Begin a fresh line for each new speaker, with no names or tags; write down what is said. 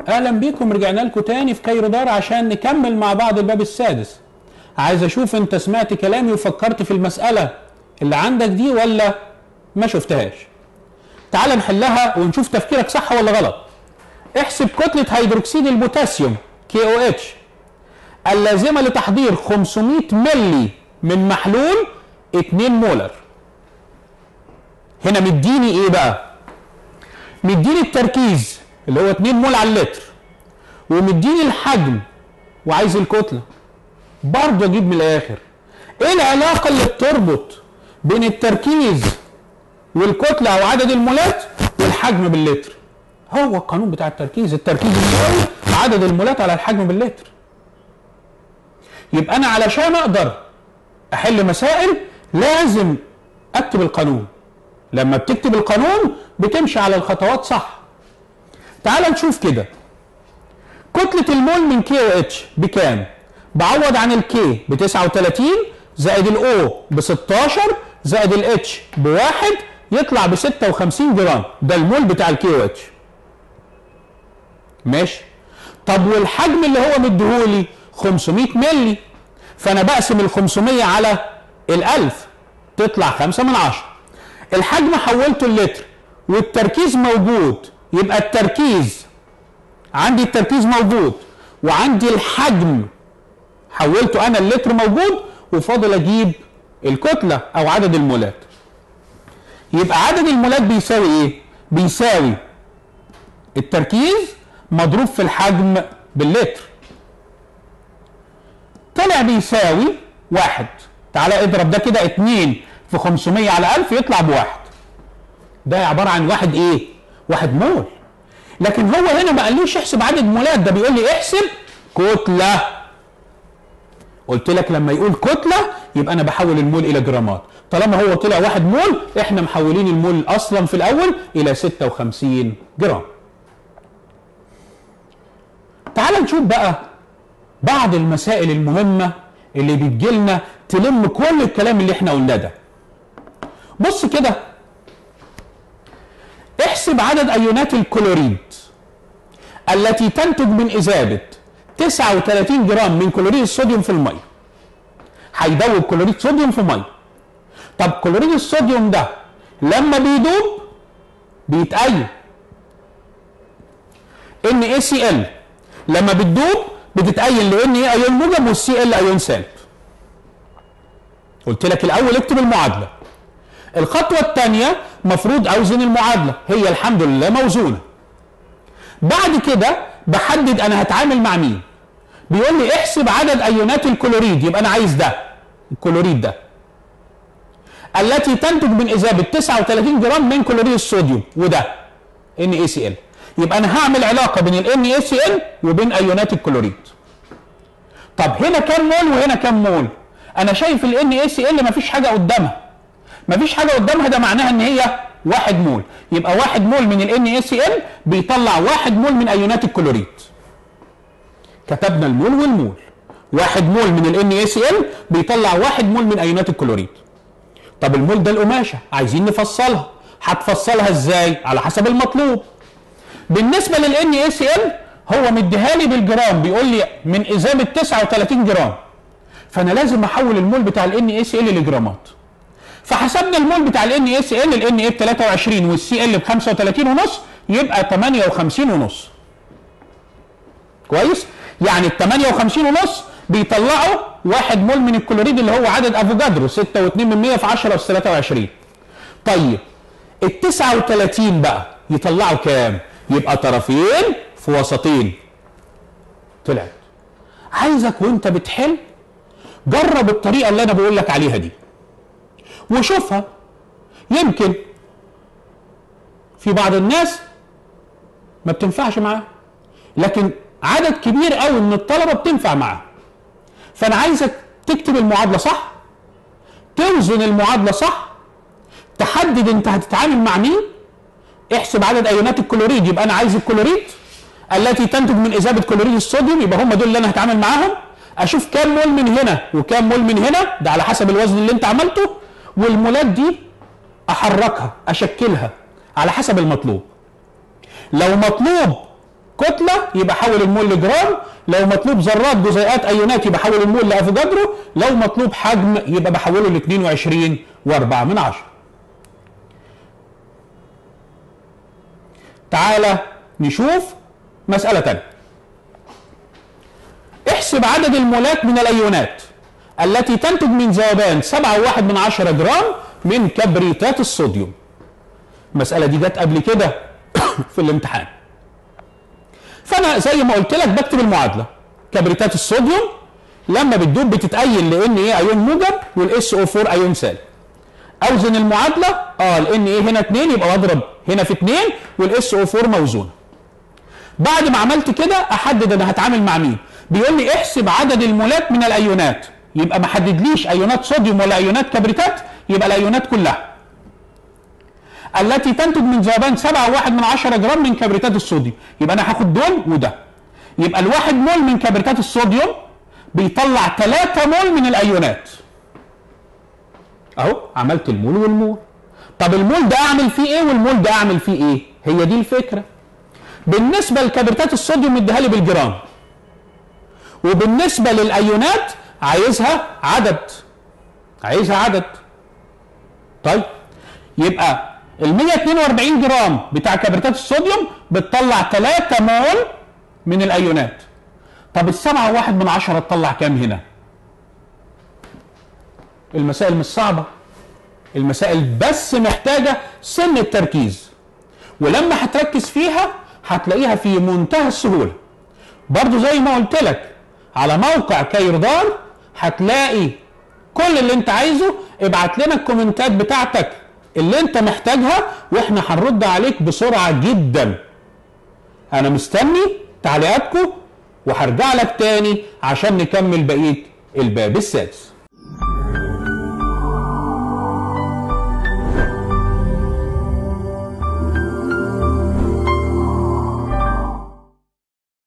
اهلا بيكم رجعنا لكم تاني في كايرو دار عشان نكمل مع بعض الباب السادس عايز اشوف انت سمعت كلامي وفكرت في المسألة اللي عندك دي ولا ما شفتهاش تعال نحلها ونشوف تفكيرك صح ولا غلط احسب كتلة هيدروكسيد البوتاسيوم كي او اتش اللازمة لتحضير 500 ملي من محلول 2 مولر هنا مديني ايه بقى مديني التركيز اللي هو 2 مول على اللتر ومديني الحجم وعايز الكتله برضه اجيب من الاخر ايه العلاقه اللي بتربط بين التركيز والكتله او عدد المولات والحجم باللتر هو القانون بتاع التركيز التركيز المولي عدد المولات على الحجم باللتر يبقى انا علشان اقدر احل مسائل لازم اكتب القانون لما بتكتب القانون بتمشي على الخطوات صح تعال نشوف كده كتلة المول من كي او اتش بكام؟ بعوض عن الكي ب 39 زائد الاو ب 16 زائد الاتش بواحد يطلع ب 56 جرام ده المول بتاع الكي او اتش ماشي طب والحجم اللي هو مديهولي 500 ملي فانا بقسم ال 500 على ال 1000 تطلع 5 من 10 الحجم حولته اللتر والتركيز موجود يبقى التركيز عندي التركيز موجود وعندي الحجم حولته انا اللتر موجود وفاضل اجيب الكتله او عدد المولات يبقى عدد المولات بيساوي ايه بيساوي التركيز مضروب في الحجم باللتر طلع بيساوي واحد تعالى اضرب ده كده اتنين في 500 على 1000 يطلع بواحد ده عباره عن واحد ايه واحد مول لكن هو هنا ما قاليش احسب عدد مولات ده بيقول لي احسب كتله قلت لك لما يقول كتله يبقى انا بحول المول الى جرامات طالما هو طلع واحد مول احنا محولين المول اصلا في الاول الى 56 جرام تعال نشوف بقى بعض المسائل المهمه اللي بتجيلنا تلم كل الكلام اللي احنا قلناه ده بص كده احسب عدد ايونات الكلوريد التي تنتج من اذابه 39 جرام من كلوريد الصوديوم في الميه هيدوب كلوريد صوديوم في ميه طب كلوريد الصوديوم ده لما بيدوب بيتأين ان اي سي ال لما بتدوب بتتأين لان ايه ايون موجب والسي ال ايون سالب قلت لك الاول اكتب المعادله الخطوه الثانيه مفروض اوزن المعادله هي الحمد لله موزونه بعد كده بحدد انا هتعامل مع مين بيقول لي احسب عدد ايونات الكلوريد يبقى انا عايز ده الكلوريد ده التي تنتج من اذابه 39 جرام من كلوريد الصوديوم وده ان اي سي ال يبقى انا هعمل علاقه بين الان اي سي ال وبين ايونات الكلوريد طب هنا كام مول وهنا كام مول انا شايف الان اي سي ال مفيش حاجه قدامها مفيش حاجه قدامها ده معناها ان هي واحد مول يبقى واحد مول من الان اي سي ال بيطلع واحد مول من ايونات الكلوريد كتبنا المول والمول واحد مول من الان اي سي ال بيطلع واحد مول من ايونات الكلوريد طب المول ده القماشه عايزين نفصلها هتفصلها ازاي على حسب المطلوب بالنسبه للان اي سي ال هو مديها لي بالجرام بيقول لي من اذابه 39 جرام فانا لازم احول المول بتاع الان اي سي ال لجرامات فحسبنا المول بتاع الان اي سي ال الان اي ب 23 والسي ال ب 35 ونص يبقى 58 ونص كويس يعني ال 58 ونص بيطلعوا واحد مول من الكلوريد اللي هو عدد افوجادرو 6 و2 من 100 في 10 اس 23 طيب ال 39 بقى يطلعوا كام؟ يبقى طرفين في وسطين طلعت عايزك وانت بتحل جرب الطريقه اللي انا بقول لك عليها دي وشوفها يمكن في بعض الناس ما بتنفعش معاه لكن عدد كبير قوي من الطلبه بتنفع معاه فانا عايزك تكتب المعادله صح توزن المعادله صح تحدد انت هتتعامل مع مين احسب عدد ايونات الكلوريد يبقى انا عايز الكلوريد التي تنتج من اذابه كلوريد الصوديوم يبقى هم دول اللي انا هتعامل معاهم اشوف كام مول من هنا وكام مول من هنا ده على حسب الوزن اللي انت عملته والمولات دي احركها اشكلها على حسب المطلوب لو مطلوب كتله يبقى حول المول لجرام لو مطلوب ذرات جزيئات ايونات يبقى حول المول لافوجادرو لو مطلوب حجم يبقى بحوله ل 22 و4 من عشرة تعالى نشوف مسألة تانية احسب عدد المولات من الايونات التي تنتج من ذوبان 7.1 من عشرة جرام من كبريتات الصوديوم المسألة دي جت قبل كده في الامتحان فانا زي ما قلت لك بكتب المعادله كبريتات الصوديوم لما بتدوب بتتأين لان ايه ايون موجب والاس او 4 ايون سالب اوزن المعادله اه لان ايه هنا 2 يبقى بضرب هنا في 2 والاس او 4 موزونه بعد ما عملت كده احدد انا هتعامل مع مين بيقول لي احسب عدد المولات من الايونات يبقى ما حددليش ايونات صوديوم ولا ايونات كبريتات يبقى الايونات كلها التي تنتج من ذوبان 7.1 من 10 جرام من كبريتات الصوديوم يبقى انا هاخد دول وده يبقى الواحد مول من كبريتات الصوديوم بيطلع 3 مول من الايونات اهو عملت المول والمول طب المول ده اعمل فيه ايه والمول ده اعمل فيه ايه هي دي الفكره بالنسبه لكبريتات الصوديوم مديها لي بالجرام وبالنسبه للايونات عايزها عدد عايزها عدد طيب يبقى ال 142 جرام بتاع كبريتات الصوديوم بتطلع 3 مول من الايونات طب السبعة واحد من عشرة تطلع كام هنا المسائل مش صعبة المسائل بس محتاجة سن التركيز ولما هتركز فيها هتلاقيها في منتهى السهولة برضو زي ما قلت لك على موقع كايردار هتلاقي كل اللي انت عايزه ابعت لنا الكومنتات بتاعتك اللي انت محتاجها واحنا هنرد عليك بسرعة جدا انا مستني تعليقاتكم وهرجع لك تاني عشان نكمل بقية الباب السادس